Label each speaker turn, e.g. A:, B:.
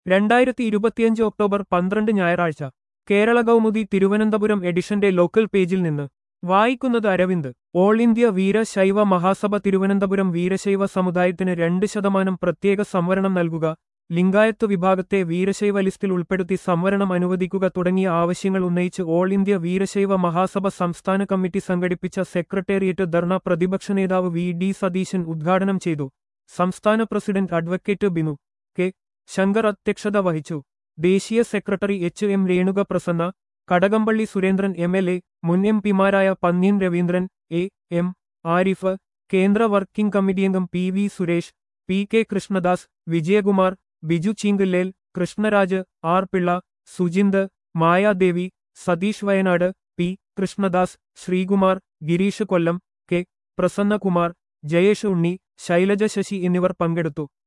A: രണ്ടായിരത്തി ഇരുപത്തിയഞ്ച് ഒക്ടോബർ പന്ത്രണ്ട് ഞായറാഴ്ച കേരള കൗമുദി തിരുവനന്തപുരം എഡിഷന്റെ ലോക്കൽ പേജിൽ നിന്ന് വായിക്കുന്നത് അരവിന്ദ് ഓൾ ഇന്ത്യ വീരശൈവ മഹാസഭ തിരുവനന്തപുരം വീരശൈവ സമുദായത്തിന് രണ്ട് ശതമാനം പ്രത്യേക സംവരണം നൽകുക ലിംഗായത്ത് വിഭാഗത്തെ വീരശൈവ ലിസ്റ്റിൽ ഉൾപ്പെടുത്തി സംവരണം അനുവദിക്കുക തുടങ്ങിയ ആവശ്യങ്ങൾ ഉന്നയിച്ച് ഓൾ ഇന്ത്യ വീരശൈവ മഹാസഭ സംസ്ഥാന കമ്മിറ്റി സംഘടിപ്പിച്ച സെക്രട്ടേറിയറ്റ് ധർണ പ്രതിപക്ഷ നേതാവ് വി ഡി സതീശൻ ഉദ്ഘാടനം ചെയ്തു സംസ്ഥാന president advocate Binu K Shankar അധ്യക്ഷത വഹിച്ചു ദേശീയ secretary H M Renuka Prasanna Kadakampally Surendran M L A മുൻ എം പിമാരായ പന്നീൻ രവീന്ദ്രൻ എ എം ആരിഫ് കേന്ദ്ര വർക്കിംഗ് കമ്മിറ്റി അംഗം P V Suresh P K Krishnadas Vijayakumar Biju Cheenkallel Krishnaraj R Pillai Sujinth Mayadevi Sathish Wayanad P Krishnadas Sreekumar Gireesh Kollam K Prasannakumar Jayesh Unni Shailaja Sasi എന്നിവർ പങ്കെടുത്തു